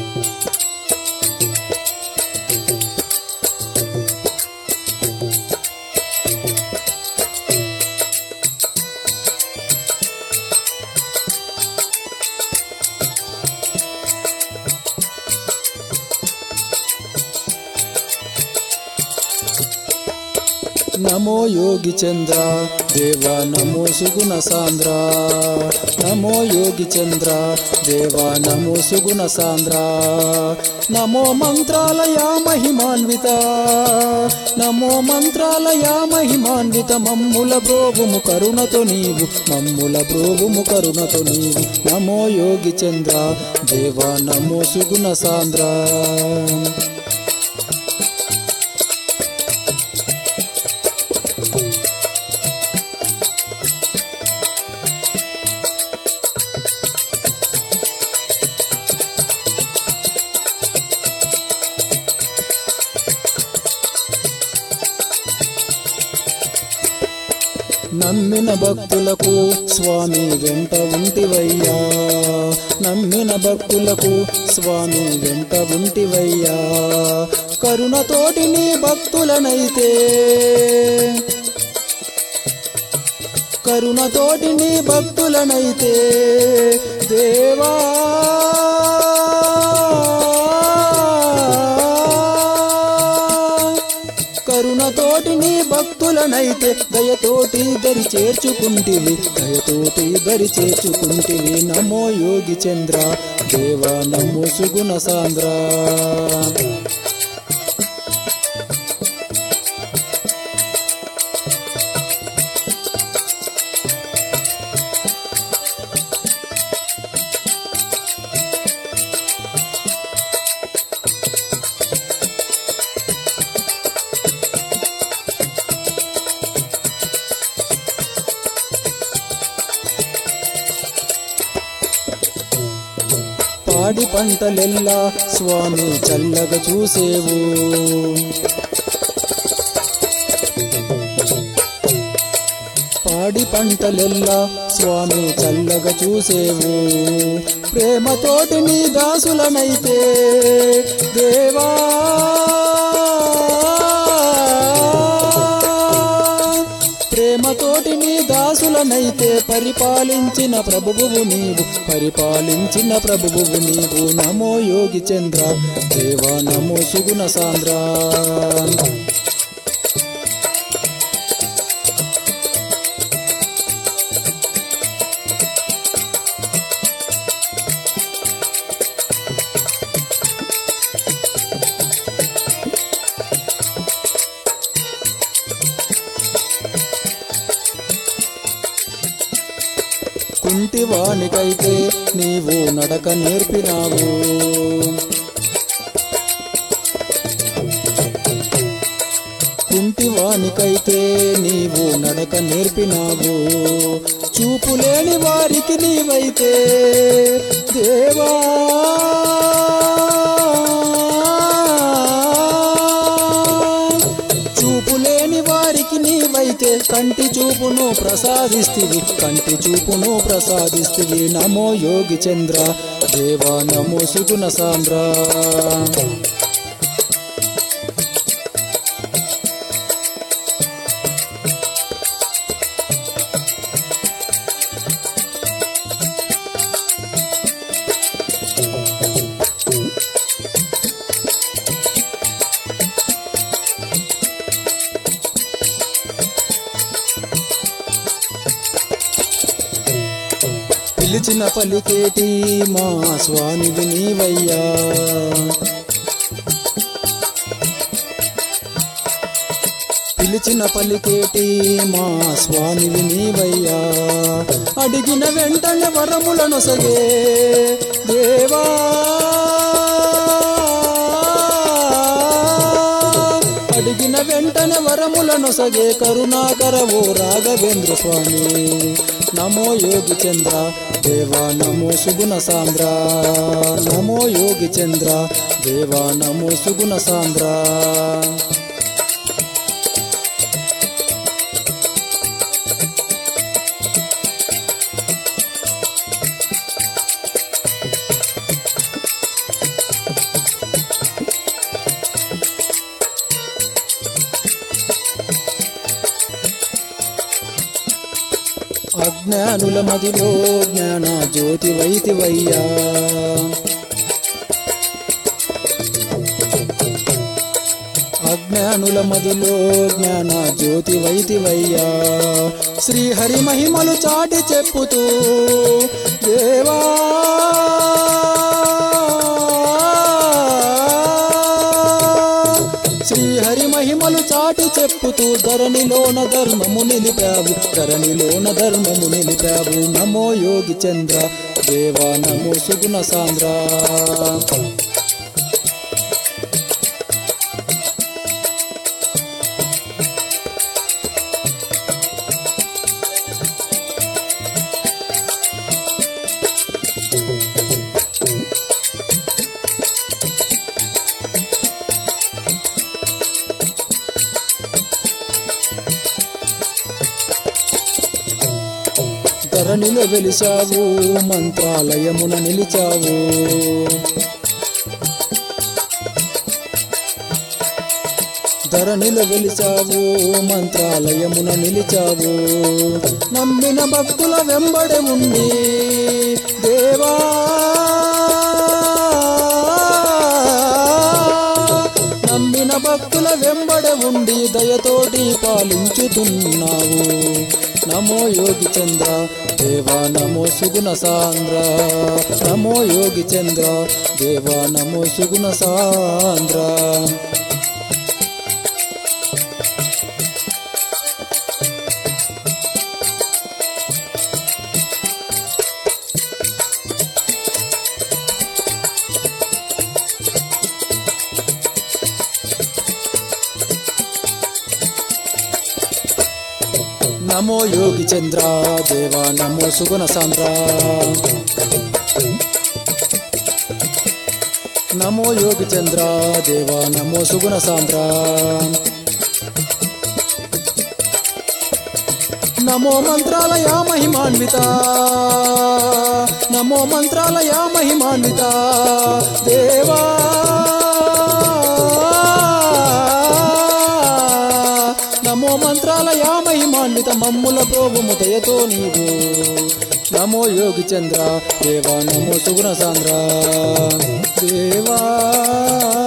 నమో యోగి చంద్ర దేవా నమో సుగుణ సాంద్ర నమో యోగి చంద్ర దేవా నమో సుగుణ సాంద్ర నమో మంత్రాలయ మహిమాన్విత నమో మంత్రాలయ మహిమాన్విత మమ్ముల బ్రోవుము కరుణతో నీవు మమ్ముల బ్రోవుము కరుణతో నీవు నమో యోగి చంద్ర దేవా నమో సుగుణ సాంద్ర నమ్మిన భక్తులకు స్వామి వెంట ఉంటివయ్యా నమ్మిన భక్తులకు స్వామి వెంట ఉంటివయ్యా కరుణతోటి నీ భక్తులనైతే కరుణతోటి నీ భక్తులనైతే దేవా కరుణతోటి నీ భక్తులనైతే దయతోటి దరి చేర్చుకుంటివి దయతోటి దరి చేర్చుకుంటివి నమో యోగి చంద్ర దేవా నమో సుగుణ సాంద్ర పాడి పంటలెల్లా స్వామి చల్లగా చూసేవు పాడి పంటలెల్లా స్వామి చల్లగా చూసేవు ప్రేమతోటి నీ దాసులనైతే దేవా ప్రేమతోటి నీ దాసులనైతే పరిపాలించిన ప్రభువు నీవు పరిపాలించిన ప్రభువు నీవు నమో యోగి చంద్ర దేవా నమో సుగుణ సాంద్ర కుంటివానికైతే నీవు నడక నేర్పినావు కుంటివానికైతే నీవు నడక నేర్పినావు చూపులేని వారికి నీవైతే దేవా చూపులేని వారికి నీవైతే కంటి చూపును ప్రసాదిస్తివి కంటి చూపును ప్రసాదిస్తివి నమో యోగి చంద్ర దేవా నమో సుగుణ సాంద్ర పిలిచిన పలికేటి మా స్వామివి నీవయ్యా పిలిచిన పలికేటి మా స్వామివి నీవయ్యా అడిగిన వెంటనే వరములను సగే దేవా అడిగిన వెంటనే వరములను సగే కరుణాకర ఓ రాఘవేంద్ర స్వామి నమో యోగి చంద్ర దేవా నమో సుగుణ సాంద్ర నమో యోగి చంద్ర దేవా నమో సుగుణ సాంద్ర అజ్ఞానుల మదిలో జ్ఞాన జ్యోతి వైతివయ్యా అజ్ఞానుల మదిలో జ్ఞాన జ్యోతి వైతివయ్యా శ్రీహరి మహిమలు చాటి చెప్పుతూ దేవా శ్రీహరి మహిమలు చాటి చెప్పుతూ ధరణిలోన ధర్మము నిలిపావు ధరణిలోన ధర్మము నిలిపావు నమో యోగి చంద్ర దేవా నమో సుగుణ సాంద్ర ధరణిలో వెలిసావు మంత్రాలయమున నిలిచావు ధరణిలో వెలిచావు మంత్రాలయమున నిలిచావు నమ్మిన భక్తుల వెంబడి ఉండి దేవా నమ్మిన భక్తుల వెంబడ ఉండి దయతోటి పాలించుతున్నావు నమో యోగి చంద్ర దేవా నమో సుగుణ సాంద్ర నమో యోగి చంద్ర దేవా నమో సుగుణ సాంద్ర నమో యోగి చంద్ర దేవా నమో సుగుణ సాంద్ర నమో యోగి చంద్ర దేవా నమో సుగుణ సాంద్ర నమో మంత్రాలయ మహిమాన్విత నమో మంత్రాలయ మహిమాన్విత దేవా నమో మంత్రాలయ మహిమాన్విత మమ్ముల ప్రోభుము దయతో నీవు నమో యోగి చంద్ర దేవా నమో సుగుణ సాంద్ర దేవా